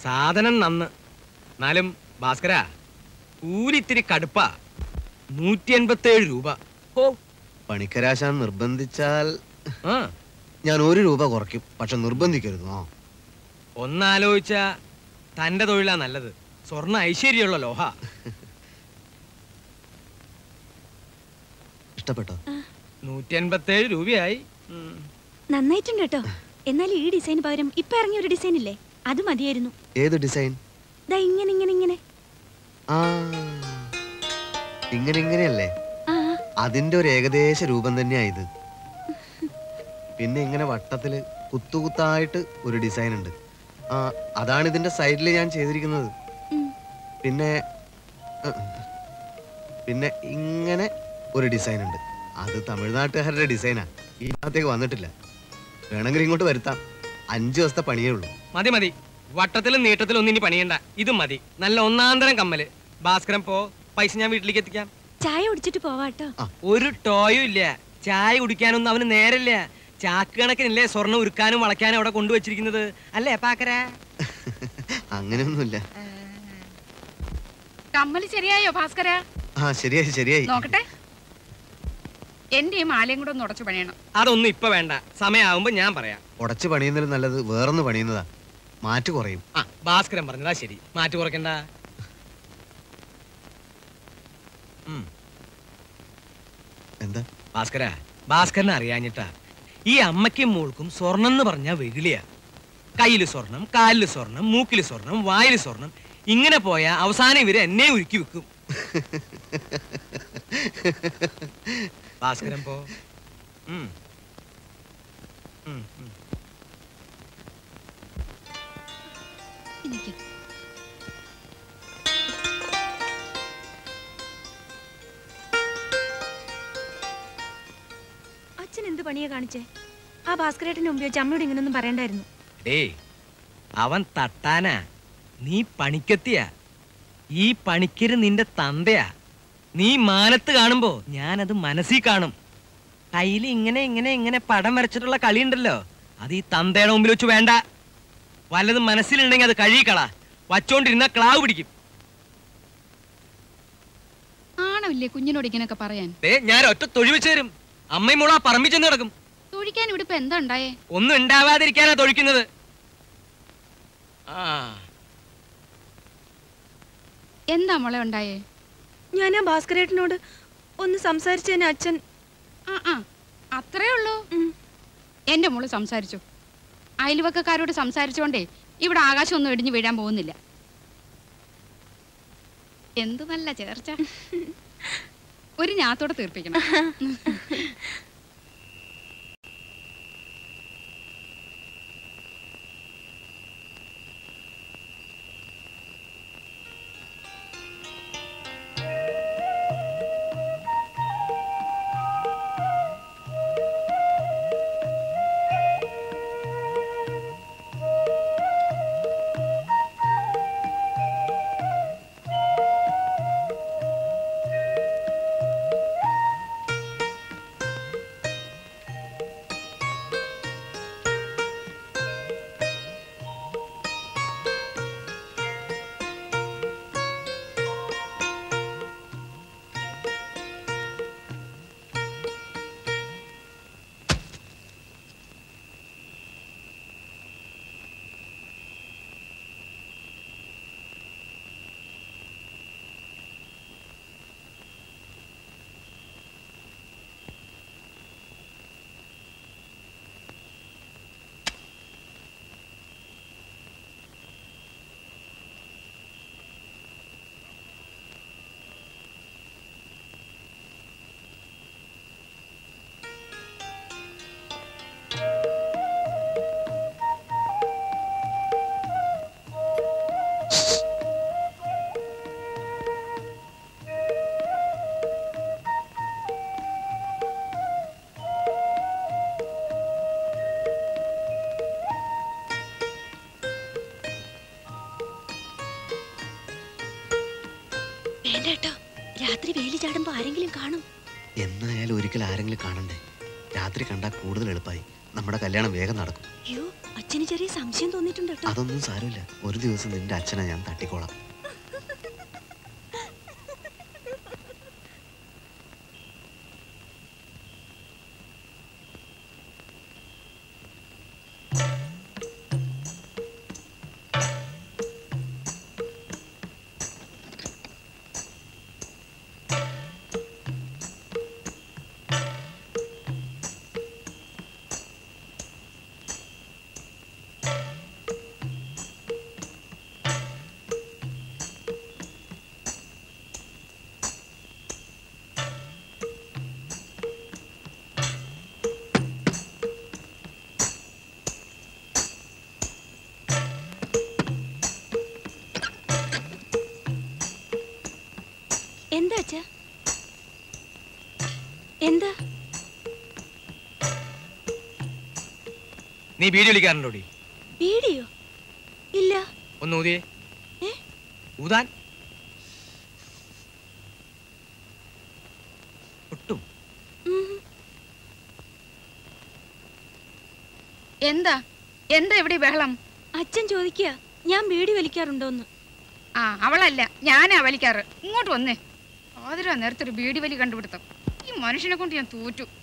സാധനം നന്ന് എന്നാലും ഭാസ്കര കൂലിത്തിരി കടുപ്പാ നൂറ്റി എൺപത്തേഴ് രൂപ ഓ പണിക്കരാശാൻ നിർബന്ധിച്ചാൽ ആ ഞാൻ ഒരു രൂപ കുറയ്ക്കും പക്ഷെ നിർബന്ധിക്കരുത് ആ ഒന്നാലോചിച്ച തന്റെ തൊഴിലാ നല്ലത് സ്വർണ്ണ ഐശ്വര്യമുള്ള ലോഹ ഇഷ്ടപ്പെട്ടോ നൂറ്റി എൺപത്തേഴ് രൂപയായി ഉം. നന്നായിട്ടുണ്ട് കേട്ടോ എന്നാൽ ഈ ഡിസൈന് പകരം ഇപ്പൊ ഇറങ്ങിയ ഒരു ഡിസൈൻ ഇല്ലേ അത് മതിയായിരുന്നു ഏത് ഡിസൈൻ ദാ ഇങ്ങനെ ഇങ്ങനെ ഇങ്ങനെ ആ ഇങ്ങനെ ഇങ്ങനെയല്ലേ ആ അതിന്റെ ഒരു ഏകദേശ രൂപം തന്നെയാ ഇത് പിന്നെ ഇങ്ങനെ വട്ടത്തില് കുത്തുകുത്തായിട്ട് ഒരു ഡിസൈൻ ഉണ്ട് ആ അതാണ് ഇതിന്റെ സൈഡിൽ ഞാൻ ചെയ്തിരിക്കുന്നത് ഉം. പിന്നെ അഹ്, പിന്നെ ഇങ്ങനെ ഒരു ഡിസൈൻ ഉണ്ട് അത് തമിഴ്നാട്ടുകാരുടെ ഡിസൈനാ ഈ ഭാഗത്തേക്ക് വന്നിട്ടില്ല വേണമെങ്കിൽ ഇങ്ങോട്ട് വരുത്താം അഞ്ചു ദിവസത്തെ പണിയേ ഉള്ളൂ മതി മതി വട്ടത്തിലും നീട്ടത്തിലും ഒന്നും ഇനി പണിയണ്ട ഇതും മതി നല്ല ഒന്നാന്തരം കമ്മല് ഭാസ്കരൻ പോ പൈസ ഞാൻ വീട്ടിലേക്ക് എത്തിക്കാം ചായ കുടിച്ചിട്ട് പോവാട്ടോ ഒരു ടോയും ഇല്ല ചായ കുടിക്കാനൊന്നും അവന് നേരല്ല ചാക്ക് കണക്കിനില്ലേ സ്വർണ്ണം ഉരുക്കാനും വളയ്ക്കാനും അവിടെ കൊണ്ടുവച്ചിരിക്കുന്നത് അല്ലേ പാക്കര അങ്ങനെയൊന്നുമില്ല കമ്മല് ശരിയായോ ഭാസ്കര ആ ശരിയായി ശരിയായി നോക്കട്ടെ എന്റെ ഈ മാലയും കൂടെ ഒന്ന് ഉടച്ചു പണിയണം അതൊന്നും ഇപ്പൊ വേണ്ട സമയമാവുമ്പോ ഞാൻ പറയാം ഉടച്ച് പണിയുന്നതിലും നല്ലത് വേറൊന്ന് പണിയുന്നതാ മാറ്റ് കുറയും ആ ഭാസ്കരൻ പറഞ്ഞതാ ശരി മാറ്റി കുറയ്ക്കണ്ട ഉം. എന്താ ഭാസ്കര ഭാസ്കരനെ അറിയാഞ്ഞിട്ടാ ഈ അമ്മയ്ക്കും മോൾക്കും സ്വർണം എന്ന് പറഞ്ഞാൽ വെകിളിയാ കയ്യില് സ്വർണം കാലില് സ്വർണം മൂക്കില് സ്വർണം വായില് സ്വർണം ഇങ്ങനെ പോയാ അവസാനം ഇവര് എന്നെ ഉരുക്കി വെക്കും ഭാസ്കരൻ പോ ഉം. ഉം, ഉം. എനിക്ക് അച്ഛൻ എന്ത് പണിയാ കാണിച്ചേ ആ ഭാസ്കരേട്ടന് മുമ്പ് വെച്ച് അമ്മയോട് ഇങ്ങനൊന്നും പറയണ്ടായിരുന്നു ഡേയ് അവൻ തട്ടാനാ നീ പണിക്കെത്തിയാ ഈ പണിക്കര് നിന്റെ തന്തയാ നീ മാനത്ത് കാണുമ്പോ ഞാനത് മനസ്സിൽ കാണും കയ്യിൽ ഇങ്ങനെ ഇങ്ങനെ ഇങ്ങനെ പടം വരച്ചിട്ടുള്ള കളി ഉണ്ടല്ലോ അത് ഈ തന്തയുടെ മുമ്പിൽ വെച്ച് വേണ്ട വല്ലതും മനസ്സിലുണ്ടെങ്കിൽ അത് കഴുകിക്കള വച്ചോണ്ടിരുന്ന ക്ലാവ് പിടിക്കും ആണല്ലേ കുഞ്ഞിനോട് ഇങ്ങനെയൊക്കെ പറയാൻ ദേ ഞാൻ ഒറ്റ തൊഴി വെച്ച് തരും അമ്മയും മോളാ പറമ്പിൽ ചെന്ന് കിടക്കും തൊഴിക്കാൻ ഇവിടെ ഇപ്പൊ എന്താ ഉണ്ടായേ ഒന്നും ഉണ്ടാവാതിരിക്കാനാ തൊഴിക്കുന്നത് ആ എന്താ മോളെ ഉണ്ടായേ ഞാൻ ആ ഭാസ്കരേട്ടനോട് ഒന്ന് സംസാരിച്ചതിന് അച്ഛൻ ആ ആ അത്രേ ഉള്ളൂ ഉം. എന്റെ മോള് സംസാരിച്ചു അയൽവക്കക്കാരോട് സംസാരിച്ചോണ്ടേ ഇവിടെ ആകാശം ഒന്നും ഇടിഞ്ഞു വീഴാൻ പോകുന്നില്ല എന്ത് നല്ല ചേർച്ച ഒരു ഞാത്തോടെ തീർപ്പിക്കണം വേണ്ട കേട്ടോ രാത്രി വേലി ചാടുമ്പോ ആരെങ്കിലും കാണും എന്നായാലും ഒരിക്കൽ ആരെങ്കിലും കാണണ്ടേ രാത്രി കണ്ടാൽ കൂടുതൽ എളുപ്പമായി നമ്മുടെ കല്യാണം വേഗം നടക്കും അയ്യോ അച്ഛന് ചെറിയ സംശയം തോന്നിയിട്ടുണ്ട് കേട്ടോ അതൊന്നും സാരമില്ല ഒരു ദിവസം നിന്റെ അച്ഛനെ ഞാൻ തട്ടിക്കോളാം എന്താ അച്ഛ എന്താ നീ വീഡിയോ വിളിക്കാറുണ്ടോടി വീഡിയോ ഇല്ല ഒന്ന് ഊതിയേ ഏ? ഊതാൻ ഒട്ടും ഉം. എന്താ എന്താ ഇവിടെ ഈ ബഹളം അച്ഛൻ ചോദിക്കുക ഞാൻ ബീഡി വലിക്കാറുണ്ടോന്ന് ആ അവളല്ല ഞാനാ വലിക്കാറ് ഇങ്ങോട്ട് വന്നേ ആതിരാ നേരത്തെ ഒരു ബീഡി വലി കണ്ടുപിടുത്തം ഈ മനുഷ്യനെ കൊണ്ട് ഞാൻ തോറ്റു